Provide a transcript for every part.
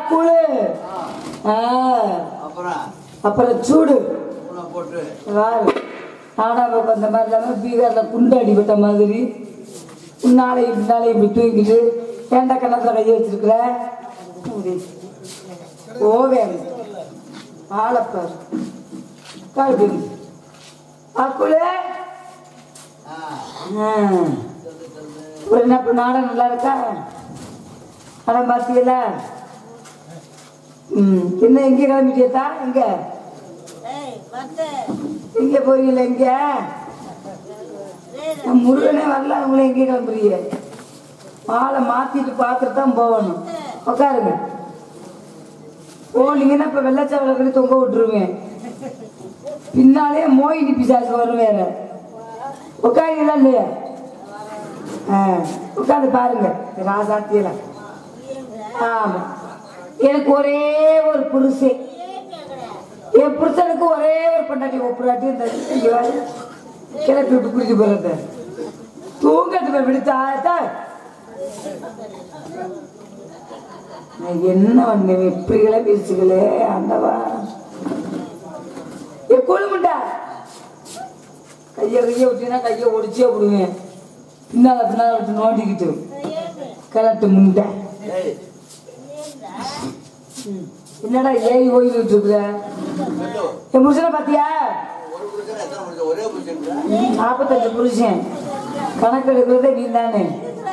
குழு ஆ, அப்புறம் அப்புறம் சூடு உன்னை போட்டு வாரு நாடாவை அந்த மாதிரி இல்லாமல் பீகாரில் குண்டு அடிபட்ட மாதிரி உன்னாலே பின்னாலே இப்படி தூங்கிட்டு ஏண்டா கண்ணத்தில் கையை வச்சிருக்கிற இப்படி. ஓவேன் ஆளப்பார் கால் அக்குளே ஆ, ஒரு என்ன இப்ப நாடகம் நல்லா இருக்கா படம் பார்த்தீங்களா ம் என்ன எங்கே கிளம்பிட்டியத்தா எங்க எங்க போறீங்களா எங்க நான் முருகனே வரல உங்களை எங்கே கிளம்புறீங்க மாலை மாத்திட்டு பார்த்துட்டு தான் போகணும் உட்காருங்க போனீங்கன்னா இப்போ வெள்ளச்சாவலை கூட தொங்க விட்டுருவேன் பின்னாலே மோயினி பிசாசு வரும் வேற உட்காருங்களா இல்லையா ஆ உட்காந்து பாருங்க ராசாத்தியில ஆமா எனக்கு ஒரே ஒரு புருஷன் என் புருஷனுக்கு ஒரே ஒரு பொண்டாட்டி ஒப்புராட்டி இந்த இங்க வாரு. கிளப்பி விட்டு குடிக்க போறது தூங்கட்டு போய் விடுத்தாத்தா நான் என்ன பண்ணேன் இப்படி கிளப்பிச்சுங்களே ஆண்டவா ஏ கொழுமுண்டா கையை கையை விட்டீங்கன்னா கையை ஒடிச்சே விடுவேன் பின்னால பின்னால விட்டு நோண்டிக்கிட்டு கிளட்டு முண்டை ஏய் என்னடா ஏறி ஓய்விட்டு இருக்கிற சொல்லு என் புருஷனை பாத்தியா ஒரு புருஷன் எத்தனை புருஷன் ஒரே புருஷன் நாற்பத்தஞ்சு புருஷன் கணக்கு எடுக்கிறதே நீ தானே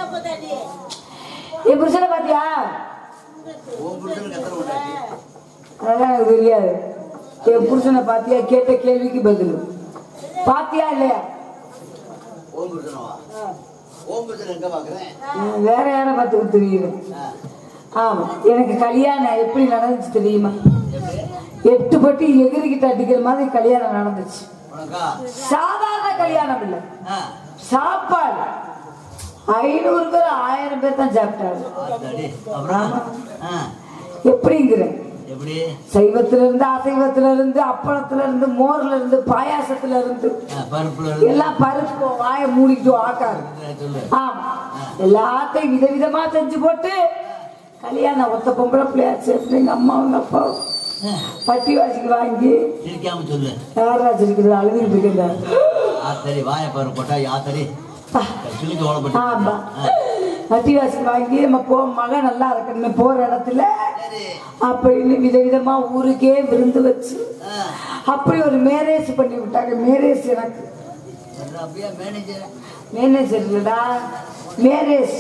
என் புருஷனை பாத்தியா உன் புருஷனுக்கு எத்தனை பொண்டாட்டி அதெல்லாம் எனக்கு தெரியாது என் புருஷனை பாத்தியா கேட்ட கேள்விக்கு பதில் பாத்தியா இல்லையா உன் புருஷனவா உன் புருஷன் எங்க பாக்குறேன் நான் வேற யாரை பார்த்துக்க தெரியுது ஆ, ஆமா எனக்கு கல்யாணம் எப்படி நடந்துச்சு தெரியுமா எப்படி எட்டு பட்டி எகிரிக்கிட்டு அடிக்கிற மாதிரி கல்யாணம் நடந்துச்சு உனக்கா சாதாரண கல்யாணம் இல்லை ஆ, சாப்பாடு ஐநூறு பேர் ஆயிரம் பேர் தான் சாப்பிட்டாங்க ஆத்தாடி. அப்புறம் ஆ, எப்படிங்கிற எப்படி சைவத்துல இருந்து அசைவத்துல இருந்து அப்பளத்துல இருந்து மோர்ல இருந்து பாயாசத்துல இருந்து ஆ, பருப்புல இருந்து எல்லாம் பருப்பு வாயை மூடிட்டு ஆக்காரு சொல்லு ஆமா எல்லாத்தையும் விதவிதமா செஞ்சு போட்டு கல்யாணம் ஒத்த பொம்பளை பிள்ளையா சேர்த்து எங்க அம்மாவும் அப்பாவும் ஆ, பட்டி வாசிக்கு வாங்கி சிரிக்காம சொல்லு யாராச்சும் இருக்கிறது அழுதுகிட்டு இருக்கிறேன் ஆத்தடி வாய பாரு போட்டா ஆத்தடி சுளுக்கு ஓடப்பட்டு ஆமா பட்டி வாசிக்கு வாங்கி நம்ம போ மகன் நல்லா இருக்கணும் போற இடத்துல சரி அப்படின்னு விதவிதமா ஊருக்கே விருந்து வச்சு ஆ, அப்படி ஒரு மேரேஜ் பண்ணி விட்டாங்க மேரேஜ் எனக்கு வர்ற அப்படியே மேனேஜர் மேனேஜர் இல்லடா மேரேஜ்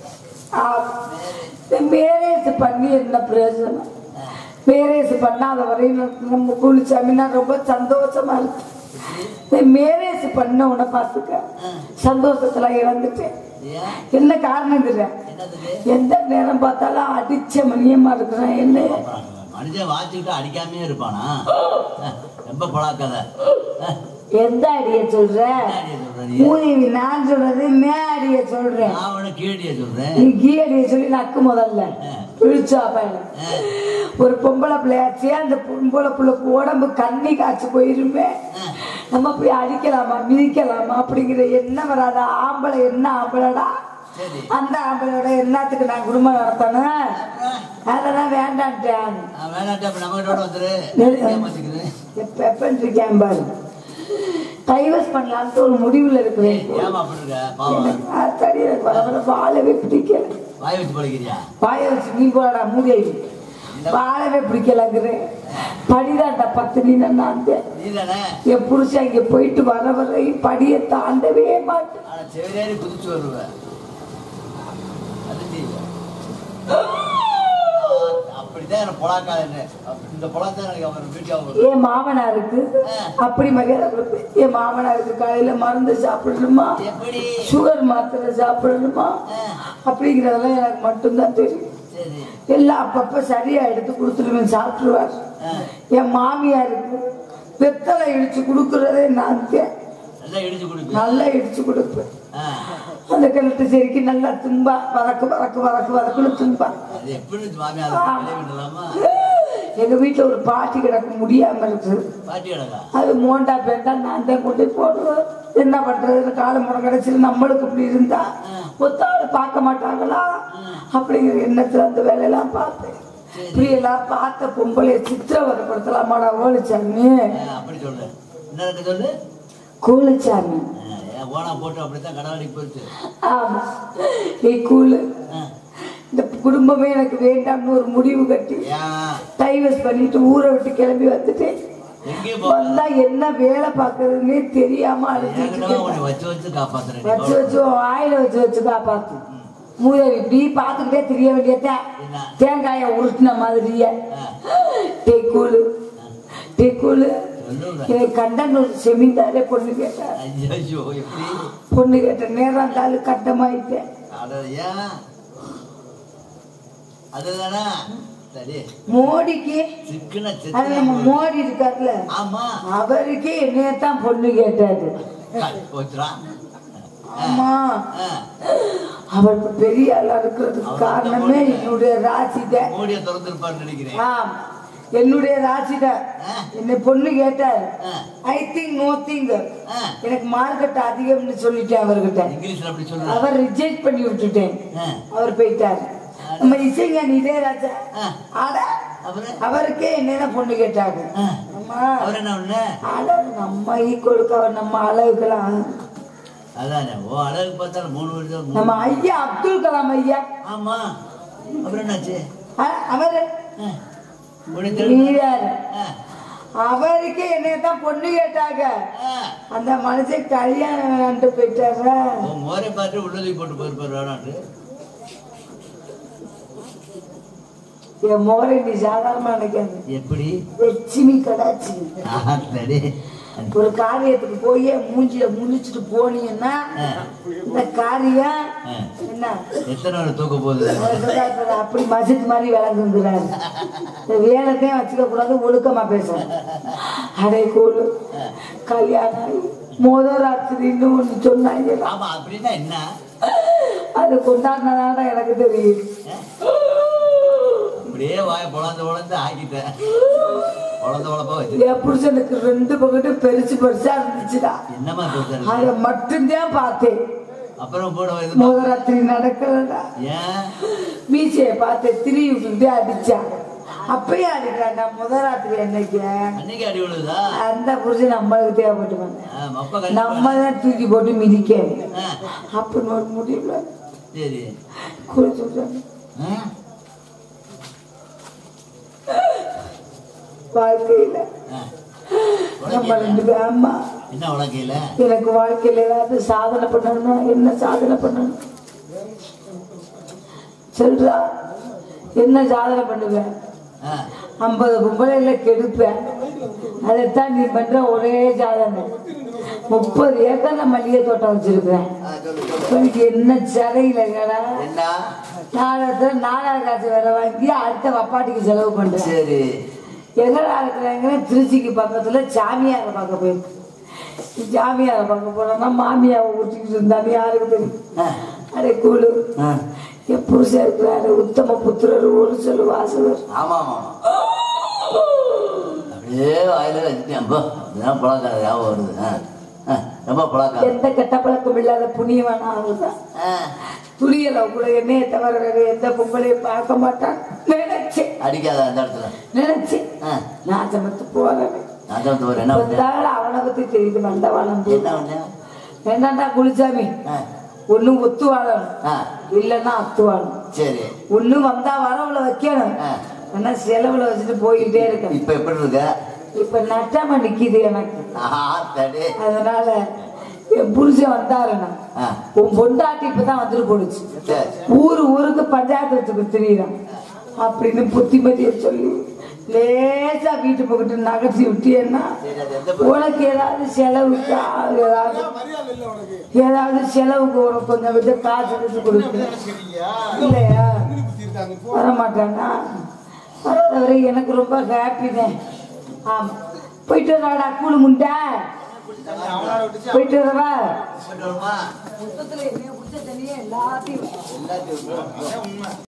மேரேஜ் பண்ணி என்ன பிரயோஜனம் மேரேஜ் பண்ணாத வரையும் நம்ம குளிச்சாமின்னா ரொம்ப சந்தோஷமா இருக்கு மேரேஜ் பண்ண உன பார்த்துக்க சந்தோஷத்துல இழந்துட்டேன் ஏன் என்ன காரணம் தெரியல என்னது எந்த நேரம் பார்த்தாலும் அடிச்ச மணியமா இருக்கிறேன் என்ன அப்புறம் மனுஷன் வாச்சுக்கிட்டு அடிக்காமே இருப்பானா அஹ், ரொம்ப பழாக்காத அஹ், எந்த அடிய சொல்ற அடிய சொல்ற நீ மூதேவி நான் சொல்றது மே அடிய சொல்றேன் நான் உனக்கு கீழடிய சொல்றேன் நீ கீ அடிய சொல்லி நக்கு முதல்ல பிடிச்சா பையன் அஹ், ஒரு பொம்பளை பிள்ளையாச்சு அந்த பொம்பளை பிள்ளைக்கு உடம்பு கண்ணி காய்ச்சி போயிருமே அஹ், நம்ம போய் அடிக்கலாமா மிதிக்கலாமா அப்படிங்கிற எண்ணம் வராத ஆம்பளை என்ன ஆம்பளைடா சரி அந்த ஆம்பளையோட என்னத்துக்கு நான் குடும்பம் நடத்தணும் அப்புறம் அதெல்லாம் வேண்டான்ட்டான் நான் வேணாட்டா அப்ப நம்ம கிட்ட வந்துரு ஏமாத்திக்கிறேன் எப்ப எப்பன்னு இருக்கேன் பாரு டைவர்ஸ் பண்ணலான்ட்டு ஒரு முடிவுல இருக்கிறேன் ஏமா அப்படி இருக்க பாவம் எனக்கு ஆத்தாடி எனக்கு வர வர வாழவே பிடிக்கல வாய் வச்சு பழகிறியா வாய வச்சு நீ போடா மூதேவி வாழவே பிடிக்கலங்கிறேன் படிதான்டா பத்து நீ நான் நீ தானே என் புருஷன் இங்க போயிட்டு வர வரை படியை தாண்டவே மாட்டேன் ஆனா செவிலேறி குதிச்சு வருவேன் அது செய்வ. அப்படிதான் எனக்கு பொழாக்காத என்ன இந்த பொழாத்தான் எனக்கு அவர் வீட்டுக்கு அவங்க என் மாமனாருக்கு அப்படி மரியாதை கொடுப்பேன் என் மாமனாருக்கு காலையில மருந்து சாப்பிடணுமா எப்படி சுகர் மாத்திரை சாப்பிடணுமா அப்படிங்கிறதெல்லாம் எனக்கு மட்டும்தான் தெரியும் சரி எல்லாம் அப்பப்ப சரியா எடுத்து கொடுத்துருவேன் சாப்பிட்டுருவார் என் மாமியாருக்கு வெத்தலை இடிச்சு கொடுக்கறதே நான் தான். நல்லா இடிச்சு கொடுப்பேன் நல்லா இடிச்சு கொடுப்பேன் ஆ, அந்த கிணத்து செருக்கி நல்லா தும்பா வதக்கு வதக்கு வதக்கு வதக்குன்னு தும்பா அது எப்படி மாமியார் விடலாமா எங்க வீட்டுல ஒரு பாட்டி கிடக்க முடியாம இருக்கு பாட்டி கிடக்கா அது மோண்டா பேண்டா நான் தான் கொண்டு போய் போடுவேன் என்ன பண்றது காலம் முறை கிடைச்சிரு நம்மளுக்கு இப்படி இருந்தா ஒத்தாள் பார்க்க மாட்டாங்களா அப்படிங்கிற எண்ணத்துல அந்த வேலையெல்லாம் பார்த்தேன் சரி. இப்படி எல்லாம் பார்த்த பொம்பளை சித்திரவதைப்படுத்தலாமாடா ஓலிச்சாமி ஆ, அப்படி சொல்லு என்ன இருக்கு சொல்லு கூலிச்சாமி ஆ, ஏன் ஓனா போட்டு அப்படித்தான் கடவுளுக்கு போயிடுச்சு ஆமா ஏ கூலு ஆ, இந்த குடும்பமே எனக்கு வேண்டாம்னு ஒரு முடிவு கட்டி ஏன் டைவர்ஸ் பண்ணிட்டு ஊரை விட்டு கிளம்பி வந்துட்டேன் எங்கேயும் போக வந்தா என்ன வேலை பார்க்கறதுன்னே தெரியாம அழைச்சிட்டு ஏற்கனவே உன்னை வச்சு வச்சு காப்பாத்துறேன் வச்சு வச்சு ஆயில வச்சு வச்சு காப்பாத்து மூதேவி இப்படி பார்த்துக்கிட்டே தெரிய வேண்டியதா என்ன தேங்காயை உருட்டின மாதிரியே ஆ, டெக்கூலு டெக்கூலு சொல்லுங்க எனக்கு கண்டனூர் செமிந்தாரே பொண்ணு கேட்டார் ஐயோ எப்படி பொண்ணு கேட்ட நேரம் காலு கட்டமாயிட்டேன் அட ஏன் அதுதானே சரி மோடிக்கு சிக்கன அது நம்ம சிக்கன மோடி இருக்காருல்ல ஆமா அவருக்கே என்னையத்தான் பொண்ணு கேட்டாரு போச்சுரா ஆமா ஆ, அவர் இப்ப பெரிய ஆளா இருக்கிறதுக்கு காரணமே என்னுடைய ராசி தான் மோடியை திறந்துருப்பான்னு நினைக்கிறேன் ஆம் என்னுடைய ராசி தான் ஆ, என்னை பொண்ணு கேட்டார் ah, I think no thing ah. எனக்கு மார்க்கெட் அதிகம்னு சொல்லிட்டேன் அவர்கிட்ட இங்கிலீஷ்ல அப்படி சொல்லுறா அவர் ரிஜெக்ட் பண்ணி விட்டுட்டேன் ஆ, அவர் போயிட்டார் நம்ம இசைஞானி இளையராஜா ஆ. ஆட அப்புறம் அவருக்கே என்னதான் பொண்ணு கேட்டாங்க ஆ, அம்மா அவர் என்ன ஒண்ணு ஆட நம்ம ஈக்குவலுக்கு அவர் நம்ம அழகுக்கலாம் அதானே ஓ அழகு பார்த்தாலும் மூணு வருஷம் மூணு- நம்ம ஐயா அப்துல் கலாம் ஐயா ஆமா அப்புறம் என்னாச்சு அ- அவரு ஆ, உன்னை தெரியுமா? வீரர் ஆ, அவருக்கே என்னதான் பொண்ணு கேட்டாங்க ஆ. அந்த மனுஷன் கல்யாணம் வேணான்ட்டு போயிட்டாரா உன் மோரை பார்த்து உள்ளதை போட்டு போயிருப்பாரு வேணாண்டு என் மோரை நீ சாதாரணமா நினைக்காது எப்படி லட்சுமி கடாச்சி ஆ, சரி ஒரு காரியத்துக்கு போய் மூஞ்சில முழிச்சிட்டு போனீங்கன்னா ஆ, இந்த காரியம் ஆ. என்ன எத்தனை நாள் தூக்க போகுது அவர் சொல்றாரு, அப்படி மசித் மாதிரி விளங்குங்கிறாரு இந்த வேலைத்தையும் வச்சுக்க கூடாது ஒழுக்கமா பேசணும் அடே கூழு கல்யாணம் ஆகி முதல் ராத்திரின்னு ஒன்று சொன்னாங்க ஆமா அப்படின்னா என்ன அது கொண்டாடினதான எனக்கு தெரியும் அப்படியே வாய பொழந்து பொழந்து ஆக்கிட்டேன் பொழந்த பொழப்பா வச்சு என் புருஷனுக்கு ரெண்டு பக்கத்து பெருசு பெருசா இருந்துச்சுடா என்னமா பேசுறது அதை மட்டும்தான் பார்த்தேன் அப்புறம் கூட இது முதல் ராத்திரி நடக்கலடா ஏன் மீசையை பார்த்து திரி விட்டுட்டு அடிச்சான் அப்பயே அடிக்கிறான்டா முதல் ராத்திரி என்னைக்கு அன்னைக்கு அடி விழுதா அந்த புருஷன் நம்மளுக்கு தேவைப்பட்டு வந்தேன் ஆ, மப்ப நம்ம கண்டிப்பா தான் தூக்கி போட்டு மிதிக்கணும் ஆ, அப்படின்னு ஒரு முடியல சரி குளிச்சு விட்டாங்க. ஆ, வாழ்க்கையில ஆ. நம்ம ரெண்டு பேரும் அம்மா என்ன உலகையில எனக்கு வாழ்க்கையில ஏதாவது சாதனை பண்ணணும்னா என்ன சாதனை பண்ணணும் சொல்றா என்ன சாதனை பண்ணுவேன் ஆ, ஐம்பது பொம்பளைல கெடுப்பேன் அதைத்தான் நீ பண்ற ஒரே சாதனை முப்பது ஏக்கர்ல மல்லிகை தோட்டம் வச்சிருக்கிறேன் ஆ, சொல்லு, சொல்லு. உனக்கு என்ன சிறையிலங்கடா என்ன நாடகத்துல நாடக காசு வேற வாங்கி அடுத்த வப்பாட்டிக்கு செலவு பண்றேன் சரி எங்கடா இருக்கிறாங்க திருச்சிக்கு பக்கத்துல சாமியாரை பார்க்க போயிருக்கு சாமியாரை பார்க்க போனோம்னா மாமியாவை ஊட்டிக்கிட்டு இருந்தாலும் யாருக்கு தெரியும் ஆ, அடே கூழு ஆ. என் புருஷன் இருக்கிறாரு உத்தம புத்திரர் ஒரு சொல்லு வாசகர் ஆமா ஆமா ஆமா. அப்படியே வாயில வச்சுட்டேன் அப்போ அப்படிதான் பழக்கம் ஞாபகம் வருது ஆ, ஆ, ரொம்ப பழக்கம் எந்த கெட்ட பழக்கம் இல்லாத புண்ணியவன் ஆகுதான் ஆ, துணியல கூட என்னைய தவிர வேற எந்த பொம்பளையும் பார்க்க மாட்டான் நினைச்சேன் அடிக்காத அந்த இடத்துல நினைச்சேன் ஆ, நான் சமத்து போறேன் நான் சொல்லிட்டு வரேன் என்ன பண்ணேன் வந்தாலும் அவனை பத்தி தெரியுது வந்தவானம் என்ன பண்ணேன் வேண்டாண்டா குளிச்சாமி ஆ, ஒண்ணும் ஒத்து வாழணும் ஆ, இல்லைன்னா அத்து வாழணும் சரி ஒண்ணு வந்தா வரவுல வைக்கணும் ஆ. ஆனா செலவுல வச்சுட்டு போயிட்டே இருக்கேன் இப்ப எப்படி இருக்க இப்ப நட்டாம நிக்குது எனக்கு ஆஹா சரி அதனால என் புருஷன் வந்தாருன்னா ஆ, உன் பொண்டாட்டி இப்பதான் வந்துட்டு போடுச்சு சரி ஊரு ஊருக்கு பஞ்சாயத்து வச்சுக்கு திரியிறான் அப்படின்னு புத்திமதியை சொல்லி லேசா வீட்டு பக்கத்து நகர்த்தி விட்டியன்னா சரி அது எந்த உனக்கு ஏதாவது செலவுக்கு ஆ- ஏதாவது ஏதாவது செலவுக்கு உனக்கு கொஞ்சம் விட்டு காசு எடுத்து கொடுப்பேன் இல்லையா வர மாட்டானா வரவரை எனக்கு ரொம்ப ஹாப்பி தான் ஆமா போயிட்டு வராடா கூழு முண்டை போயிட்டு வரவா சொல்லுமா மொத்தத்துல என்னைய குடிச்ச தண்ணியே எல்லாத்தையும் எல்லாத்தையும்